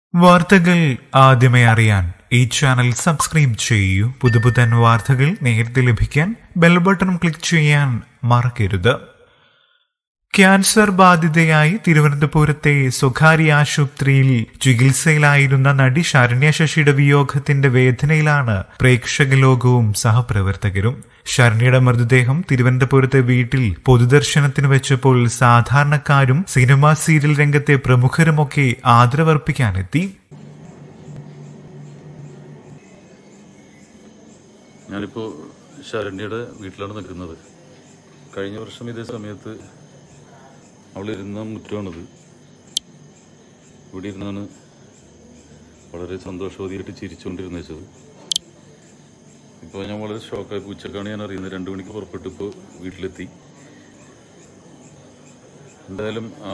വാർത്തകൾ ആദ്യമേ അറിയാൻ ഈ ചാനൽ സബ്സ്ക്രൈബ് ചെയ്യൂ പുതുപുതൻ വാർത്തകൾ നേരത്തെ ലഭിക്കാൻ ബെൽ ബട്ടൺ ക്ലിക്ക് ചെയ്യാൻ മറക്കരുത് ക്യാൻസർ ബാധിതയായി തിരുവനന്തപുരത്തെ സ്വകാര്യ ആശുപത്രിയിൽ ചികിത്സയിലായിരുന്ന നടി ശരണ്യ ശശിയുടെ വിയോഗത്തിന്റെ വേദനയിലാണ് പ്രേക്ഷക ലോകവും സഹപ്രവർത്തകരും ശരണ്യയുടെ മൃതദേഹം തിരുവനന്തപുരത്തെ വീട്ടിൽ പൊതുദർശനത്തിന് വെച്ചപ്പോൾ സാധാരണക്കാരും സിനിമാ സീരിയൽ രംഗത്തെ പ്രമുഖരുമൊക്കെ ആദരവർപ്പിക്കാനെത്തി ഞാനിപ്പോൾ ശരണ്യയുടെ വീട്ടിലാണ് നിൽക്കുന്നത് കഴിഞ്ഞ വർഷം ഇതേ സമയത്ത് അവളിരുന്ന മുറ്റമാണിത് ഇവിടെ ഇരുന്നാണ് വളരെ സന്തോഷവതിയായിട്ട് ചിരിച്ചുകൊണ്ടിരുന്ന വെച്ചത് ഇപ്പോൾ ഞാൻ വളരെ ഷോക്കായി ഉച്ചക്കാണ് ഞാൻ അറിയുന്നത് രണ്ടു മണിക്ക് പുറപ്പെട്ടു ഇപ്പോൾ വീട്ടിലെത്തി എന്തായാലും ആ,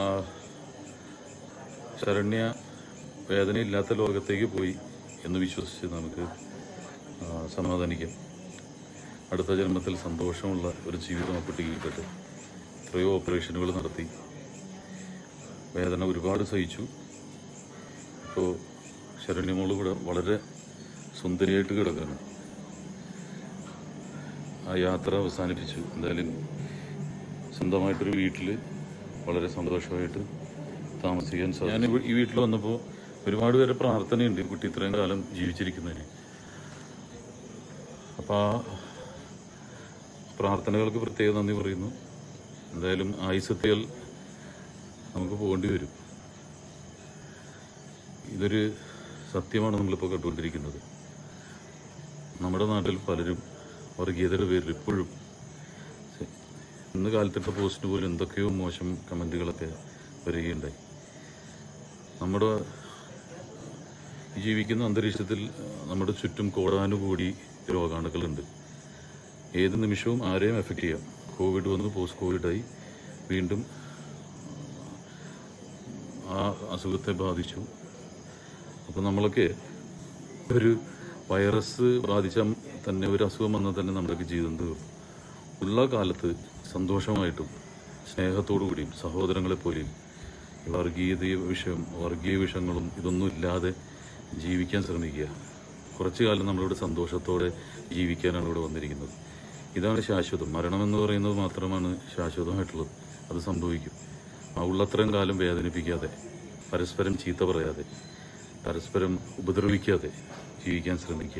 ശരണ്യ വേദനയില്ലാത്ത ലോകത്തേക്ക് പോയി എന്ന് വിശ്വസിച്ച് നമുക്ക് ആ, സമാധാനിക്കാം അടുത്ത ജന്മത്തിൽ സന്തോഷമുള്ള ഒരു ജീവിതം ആ കുട്ടിക്ക് കിട്ടട്ടെ എത്രയോ ഓപ്പറേഷനുകൾ നടത്തി വേദന ഒരുപാട് സഹിച്ചു ഇപ്പോൾ ശരണ്യമോള് ഇവിടെ വളരെ സുന്ദരിയായിട്ട് കിടക്കുകയാണ് ആ യാത്ര അവസാനിപ്പിച്ചു എന്തായാലും സ്വന്തമായിട്ടൊരു വീട്ടിൽ വളരെ സന്തോഷമായിട്ട് താമസിക്കാൻ സാധിക്കും ഞാൻ ഈ വീട്ടിൽ വന്നപ്പോൾ ഒരുപാട് പേരെ പ്രാർത്ഥനയുണ്ട് ഈ കുട്ടി ഇത്രയും കാലം ജീവിച്ചിരിക്കുന്നതിന് അപ്പോൾ ആ പ്രാർത്ഥനകൾക്ക് പ്രത്യേക നന്ദി പറയുന്നു എന്തായാലും ആയുസത്തിയാൽ നമുക്ക് പോകേണ്ടി വരും ഇതൊരു സത്യമാണ് നമ്മളിപ്പോൾ കണ്ടുകൊണ്ടിരിക്കുന്നത് നമ്മുടെ നാട്ടിൽ പലരും വർഗീയതയുടെ പേരിൽ ഇപ്പോഴും ഇന്ന് കാലത്തിട്ട പോസ്റ്റിന് പോലും എന്തൊക്കെയോ മോശം കമൻറ്റുകളൊക്കെ വരികയുണ്ടായി നമ്മുടെ ഈ ജീവിക്കുന്ന അന്തരീക്ഷത്തിൽ നമ്മുടെ ചുറ്റും കോടാനുകൂടി രോഗാണുക്കളുണ്ട് ഏത് നിമിഷവും ആരെയും എഫക്റ്റ് ചെയ്യാം കോവിഡ് വന്നു പോസ്റ്റ് കോവിഡായി വീണ്ടും ആ അസുഖത്തെ ബാധിച്ചു അപ്പോൾ നമ്മളൊക്കെ ഒരു വൈറസ് ബാധിച്ച തന്നെ ഒരു അസുഖം വന്നാൽ തന്നെ നമ്മുടെയൊക്കെ ജീവിതം തീർന്നു ഉള്ള കാലത്ത് സന്തോഷമായിട്ടും സ്നേഹത്തോടു കൂടിയും സഹോദരങ്ങളെ പോലെയും ഈ വർഗീയത വിഷയം വർഗീയ വിഷയങ്ങളും ഇതൊന്നും ഇല്ലാതെ ജീവിക്കാൻ ശ്രമിക്കുക കുറച്ചു കാലം നമ്മളിവിടെ സന്തോഷത്തോടെ ജീവിക്കാനാണ് ഇവിടെ വന്നിരിക്കുന്നത് ഇതാണ് ശാശ്വതം മരണം എന്ന് പറയുന്നത് മാത്രമാണ് ശാശ്വതമായിട്ടുള്ളത് അത് സംഭവിക്കും ആ ഉള്ളത്രയും കാലം വേദനിപ്പിക്കാതെ പരസ്പരം ചീത്ത പറയാതെ പരസ്പരം ഉപദ്രവിക്കാതെ ജീവിക്കാൻ ശ്രമിക്കുക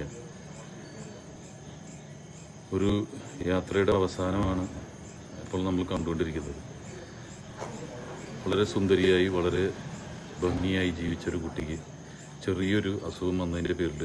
ഒരു യാത്രയുടെ അവസാനമാണ് ഇപ്പോൾ നമ്മൾ കണ്ടുകൊണ്ടിരിക്കുന്നത് വളരെ സുന്ദരിയായി വളരെ ഭംഗിയായി ജീവിച്ചൊരു കുട്ടിക്ക് ചെറിയൊരു അസുഖം വന്നതിൻ്റെ പേരിൽ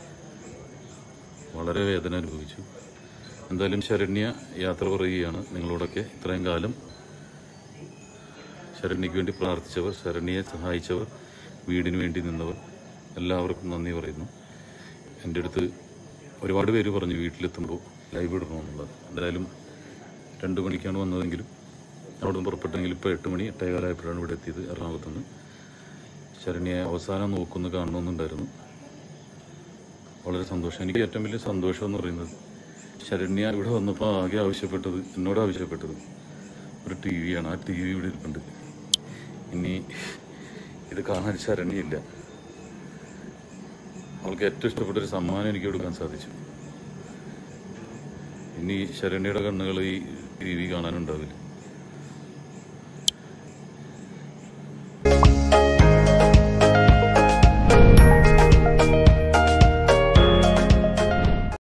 വളരെ വേദന അനുഭവിച്ചു എന്തായാലും ശരണ്യ യാത്ര പറയുകയാണ് നിങ്ങളോടൊക്കെ ഇത്രയും കാലം ശരണ്യക്ക് വേണ്ടി പ്രാർത്ഥിച്ചവർ ശരണ്യയെ സഹായിച്ചവർ വീടിന് വേണ്ടി നിന്നവർ എല്ലാവർക്കും നന്ദി പറയുന്നു എൻ്റെ അടുത്ത് ഒരുപാട് പേര് പറഞ്ഞു വീട്ടിലെത്തുമ്പോൾ ലൈവ് ഇടണമെന്നുള്ളത് എന്തായാലും രണ്ട് മണിക്കാണ് വന്നതെങ്കിലും അവിടെ നിന്ന് പുറപ്പെട്ടെങ്കിൽ ഇപ്പോൾ എട്ട് മണി എട്ടേകാലായപ്പോഴാണ് ഇവിടെ എത്തിയത് എറണാകുളത്തുനിന്ന് ശരണ്യെ അവസാനം നോക്കുന്നു കാണണമെന്നുണ്ടായിരുന്നു വളരെ സന്തോഷം എനിക്ക് ഏറ്റവും വലിയ സന്തോഷം എന്ന് പറയുന്നത് ശരണ്യ ഇവിടെ വന്നപ്പോൾ ആകെ ആവശ്യപ്പെട്ടത് എന്നോട് ആവശ്യപ്പെട്ടത് ഒരു ടി വിയാണ് ആ ടി വി ഇവിടെ ഇരിപ്പുണ്ട് ഇനി ഇത് കാണാൻ ശരണ്യയില്ല അവൾക്ക് ഏറ്റവും ഇഷ്ടപ്പെട്ട ഒരു സമ്മാനം എനിക്ക് കൊടുക്കാൻ സാധിച്ചു ഇനി ശരണ്യയുടെ കണ്ണുകൾ ഈ ടി വി കാണാനുണ്ടാവില്ല